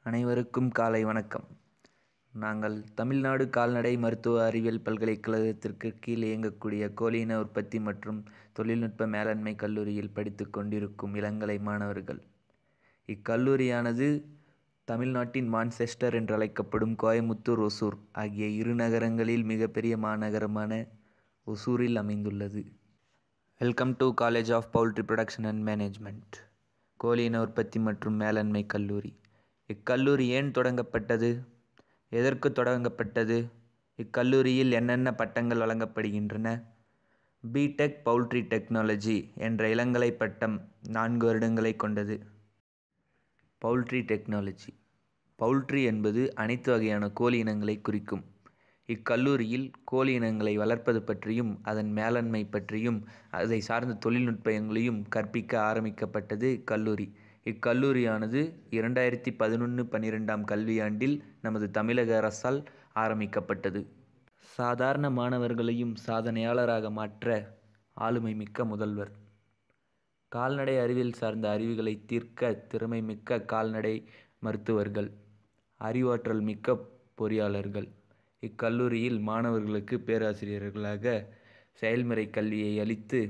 அனைவருக்கும் காலை வணக்கம் நாங்கள் தமிழ்நாடு கால்நடை மருத்துவ அறிவியல் பல்கலைக்கழகத்திற்கு கீழ் இயங்கக்கூடிய கோழியின உற்பத்தி மற்றும் தொழில்நுட்ப மேலாண்மை கல்லூரியில் படித்துக் கொண்டிருக்கும் இளங்கலை மாணவர்கள் இக்கல்லூரியானது தமிழ்நாட்டின் மான்செஸ்டர் என்றழைக்கப்படும் கோயமுத்தூர் ஒசூர் ஆகிய இரு நகரங்களில் மிகப்பெரிய மாநகரமான ஒசூரில் அமைந்துள்ளது welcome to college of poultry production and management கோழியின உற்பத்தி மற்றும் மேலாண்மை கல்லூரி இக்கல்லூரி ஏன் தொடங்கப்பட்டது எதற்கு தொடங்கப்பட்டது இக்கல்லூரியில் என்னென்ன பட்டங்கள் வழங்கப்படுகின்றன பிடெக் பவுல்ட்ரி டெக்னாலஜி என்ற இளங்கலை பட்டம் நான்கு வருடங்களை கொண்டது பவுல்ட்ரி டெக்னாலஜி பவுல்ட்ரி என்பது அனைத்து வகையான கோழி இனங்களை குறிக்கும் இக்கல்லூரியில் கோழி இனங்களை வளர்ப்பது பற்றியும் அதன் மேலாண்மை பற்றியும் அதை சார்ந்த தொழில்நுட்பங்களையும் கற்பிக்க ஆரம்பிக்கப்பட்டது இக்கல்லூரி இக்கல்லூரியானது இரண்டாயிரத்தி பதினொன்று பன்னிரெண்டாம் கல்வியாண்டில் நமது தமிழக அரசால் ஆரம்பிக்கப்பட்டது சாதாரண மாணவர்களையும் சாதனையாளராக மாற்ற ஆளுமை மிக்க முதல்வர் கால்நடை அறிவியல் சார்ந்த அறிவுகளை தீர்க்க திறமை மிக்க கால்நடை மருத்துவர்கள் அறிவாற்றல் மிக்க பொறியாளர்கள் இக்கல்லூரியில் மாணவர்களுக்கு பேராசிரியர்களாக செயல்முறை கல்வியை அளித்து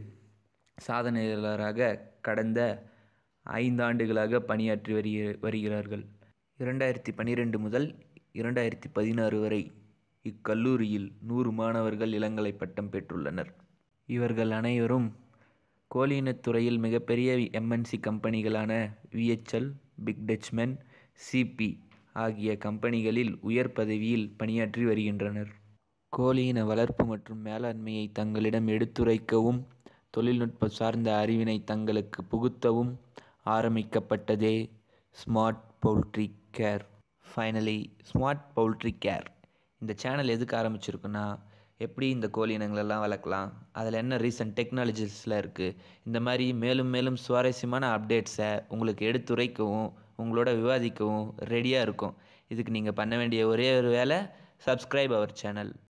சாதனையாளராக கடந்த ஐந்தாண்டுகளாக பணியாற்றி வருகி வருகிறார்கள் இரண்டாயிரத்தி பன்னிரெண்டு முதல் இரண்டாயிரத்தி பதினாறு வரை இக்கல்லூரியில் நூறு மாணவர்கள் இளங்கலை பட்டம் பெற்றுள்ளனர் இவர்கள் அனைவரும் கோழியினத் துறையில் மிகப்பெரிய எம்என்சி கம்பெனிகளான விஎச்எல் பிக் டச்மென் சிபி ஆகிய கம்பெனிகளில் உயர் பதவியில் பணியாற்றி வருகின்றனர் கோழியின வளர்ப்பு மற்றும் மேலாண்மையை தங்களிடம் எடுத்துரைக்கவும் தொழில்நுட்பம் சார்ந்த அறிவினை தங்களுக்கு புகுத்தவும் ஆரம்பிக்கப்பட்டதே smart poultry care finally smart poultry care இந்த சேனல் எதுக்கு ஆரம்பிச்சிருக்குன்னா எப்படி இந்த கோழி இனங்களெல்லாம் வளர்க்கலாம் அதில் என்ன ரீசன்ட் டெக்னாலஜிஸில் இருக்குது இந்த மாதிரி மேலும் மேலும் சுவாரஸ்யமான அப்டேட்ஸை உங்களுக்கு எடுத்துரைக்கவும் உங்களோட விவாதிக்கவும் ரெடியாக இருக்கும் இதுக்கு நீங்கள் பண்ண வேண்டிய ஒரே ஒரு வேலை சப்ஸ்கிரைப் அவர் சேனல்